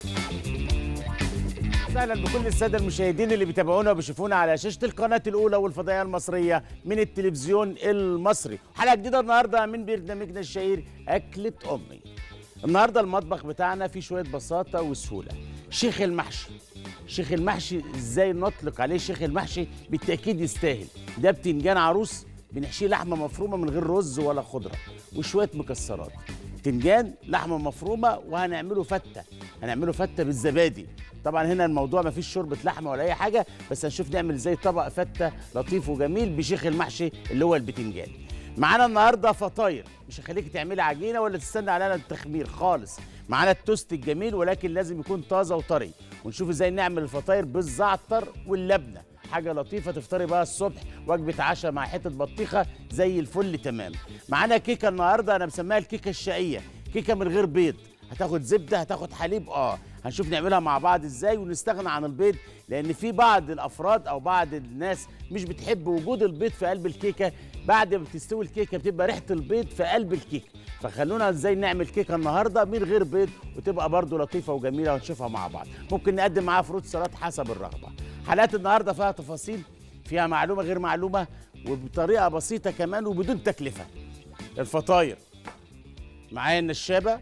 اهلا بكل الساده المشاهدين اللي بيتابعونا وبيشوفونا على شاشه القناه الاولى والفضائيه المصريه من التلفزيون المصري حلقه جديده النهارده من برنامجنا الشهير اكله امي النهارده المطبخ بتاعنا فيه شويه بساطه وسهوله شيخ المحشي شيخ المحشي ازاي نطلق عليه شيخ المحشي بالتاكيد يستاهل ده بتنجان عروس بنحشيه لحمه مفرومه من غير رز ولا خضره وشويه مكسرات تنجان لحمه مفرومه وهنعمله فته هنعمله فته بالزبادي طبعا هنا الموضوع ما فيش شوربه لحمه ولا اي حاجه بس هنشوف نعمل ازاي طبق فته لطيف وجميل بشيخ المحشي اللي هو البتنجان معانا النهارده فطاير مش هخليك تعملي عجينه ولا تستنى علينا التخمير خالص معانا التوست الجميل ولكن لازم يكون طازه وطري ونشوف ازاي نعمل الفطاير بالزعتر واللبنه حاجه لطيفه تفطري بقى الصبح وجبه عشاء مع حته بطيخه زي الفل تمام معانا كيكه النهارده انا مسميها الكيكه الشقيه كيكه من غير بيض هتاخد زبده هتاخد حليب اه هنشوف نعملها مع بعض ازاي ونستغنى عن البيض لان في بعض الافراد او بعض الناس مش بتحب وجود البيض في قلب الكيكه بعد ما بتستوي الكيكه بتبقى ريحه البيض في قلب الكيكه فخلونا ازاي نعمل كيكه النهارده من غير بيض وتبقى برده لطيفه وجميله ونشوفها مع بعض ممكن نقدم معاها فروت سلطات حسب الرغبه حلقات النهارده فيها تفاصيل فيها معلومه غير معلومه وبطريقه بسيطه كمان وبدون تكلفه الفطاير معايا النشابه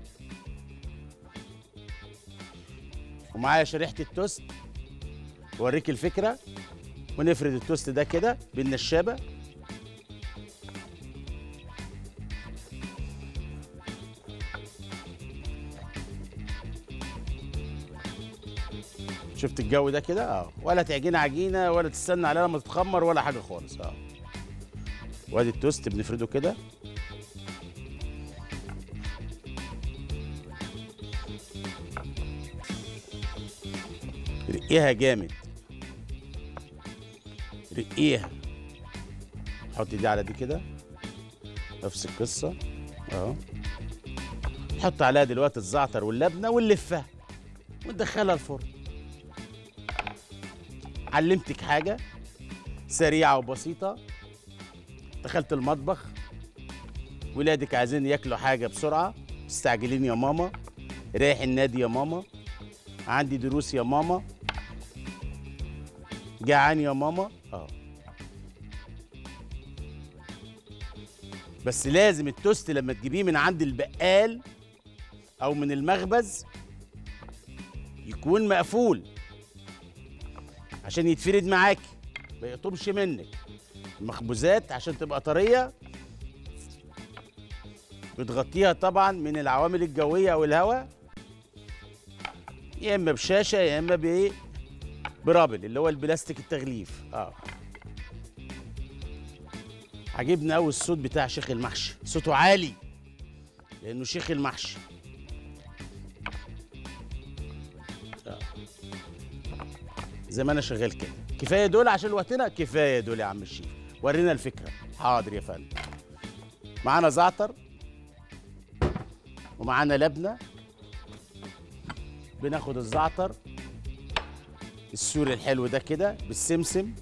ومعايا شريحه التوست اوريك الفكره ونفرد التوست ده كده بالنشابه شفت الجو ده كده اه ولا تعجين عجينه ولا تستنى عليها لما تتخمر ولا حاجه خالص اه وادي التوست بنفرده كده رقيها جامد رقيها حط دي على دي كده نفس القصه اهو نحط عليها دلوقتي الزعتر واللبنه ونلفها وندخلها الفرن علمتك حاجه سريعه وبسيطه دخلت المطبخ ولادك عايزين ياكلوا حاجه بسرعه مستعجلين يا ماما رايح النادي يا ماما عندي دروس يا ماما جعان يا ماما اه بس لازم التوست لما تجيبيه من عند البقال او من المخبز يكون مقفول عشان يتفرد معاكي ما يقطمش منك المخبوزات عشان تبقى طريه بتغطيها طبعا من العوامل الجويه او الهواء يا اما بشاشه يا اما بايه برابل اللي هو البلاستيك التغليف اه عجبني قوي الصوت بتاع شيخ المحشي صوته عالي لانه شيخ المحشي آه. زي ما انا شغال كده كفايه دول عشان وقتنا كفايه دول يا عم الشيخ ورينا الفكره حاضر يا فندم معانا زعتر ومعانا لبنه بناخد الزعتر السوري الحلو ده كده بالسمسم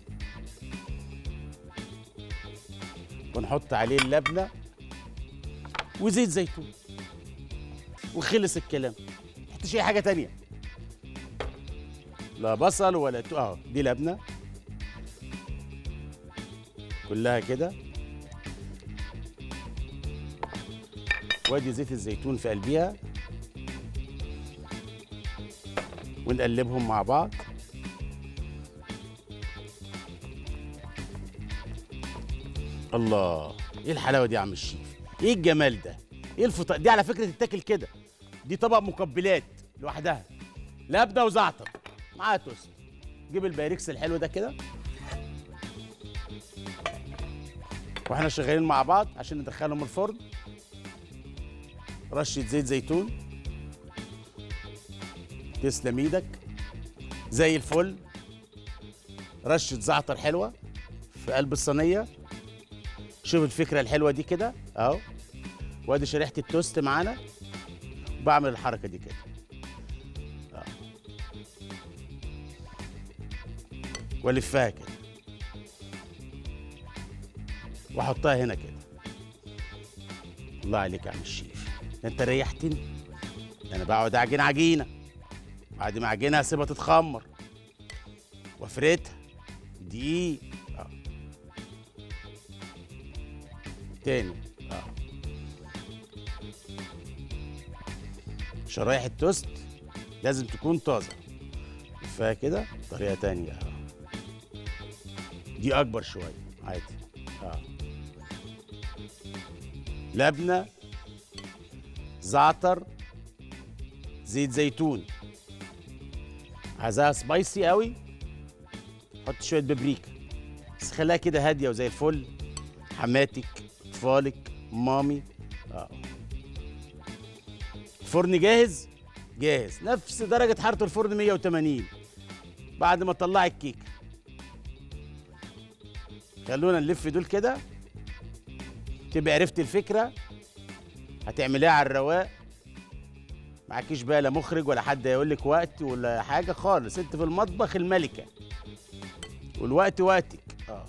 ونحط عليه اللبنه وزيت زيتون وخلص الكلام ما تحطش اي حاجه تانية لا بصل ولا تو اه دي لبنه كلها كده وادي زيت الزيتون في قلبيها ونقلبهم مع بعض الله ايه الحلاوه دي يا عم الشيف ايه الجمال ده ايه الفطار دي على فكره تتاكل كده دي طبق مقبلات لوحدها لبنه وزعتر معاها توست جيب البايركس الحلو ده كده واحنا شغالين مع بعض عشان ندخلهم الفرن رشه زيت زيتون تسلم ايدك زي الفل رشه زعتر حلوه في قلب الصينيه شوف الفكره الحلوه دي كده اهو وادي شريحه التوست معانا وبعمل الحركه دي كده أهو. والفها كده واحطها هنا كده الله عليك يا عم الشيف ده انت ريحتني ده انا بقعد اعجن عجينه بعد ما اعجنها اسيبها تتخمر وافردها دقيق اه تاني اه شرايح التوست لازم تكون طازه كفايه كده طريقه تانية اه دي اكبر شويه عادي اه لبنه زعتر زيت زيتون عايزاها سبايسي قوي حط شويه بابريكا بس خليها كده هاديه وزي الفل حماتك اطفالك مامي اه الفرن جاهز جاهز نفس درجه حراره الفرن 180 بعد ما تطلعي الكيكه خلونا نلف دول كده تبقى عرفت الفكره هتعمليها على الرواق معكيش بقى لا مخرج ولا حد يقول لك وقت ولا حاجه خالص انت في المطبخ الملكه والوقت وقتك اه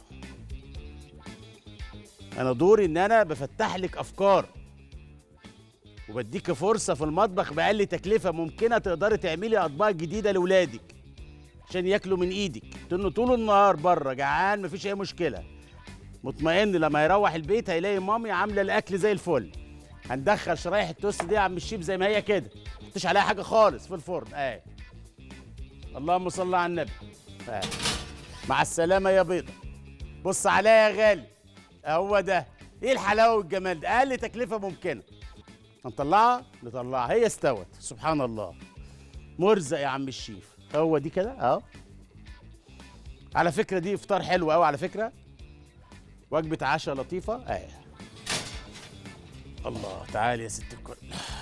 انا دوري ان انا بفتح لك افكار وبديك فرصه في المطبخ باقل تكلفه ممكنه تقدري تعملي اطباق جديده لاولادك عشان ياكلوا من ايدك انه طول النهار بره جعان مفيش اي مشكله مطمئن لما يروح البيت هيلاقي مامي عامله الاكل زي الفل هندخل شرايح التوست دي يا عم الشيف زي ما هي كده ما تحطش عليها حاجه خالص في الفرن اه اللهم صل على النبي آه. مع السلامه يا بيضه بص عليا يا غالي هو ده ايه الحلاوه والجمال ده اقل تكلفه ممكنه هنطلعها نطلعها هي استوت سبحان الله مرزق يا عم الشيف هو دي كده اهو على فكره دي افطار حلو قوي على فكره وجبه عشاء لطيفه اهي الله تعالي يا ست الكل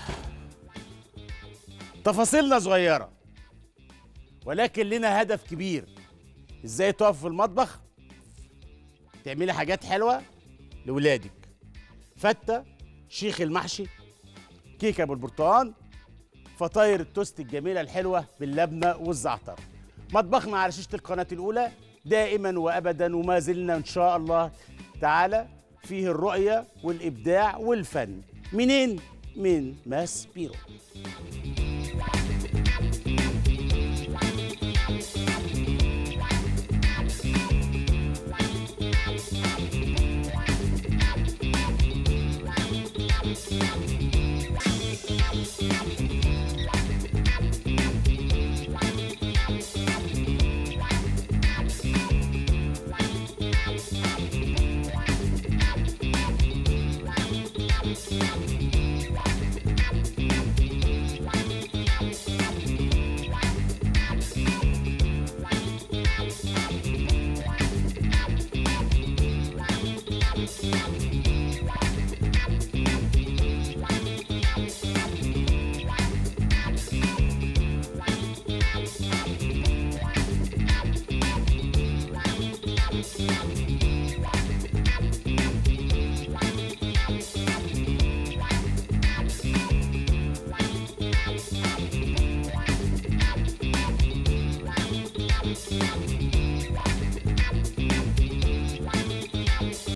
تفاصيلنا صغيره ولكن لنا هدف كبير ازاي تقف في المطبخ تعملي حاجات حلوه لاولادك فته شيخ المحشي كيكه بالبرتقال فطاير التوست الجميله الحلوه باللبنه والزعتر مطبخنا على شاشه القناه الاولى دائما وابدا وما زلنا ان شاء الله تعالى فيه الرؤيه والابداع والفن منين من ماس بيرو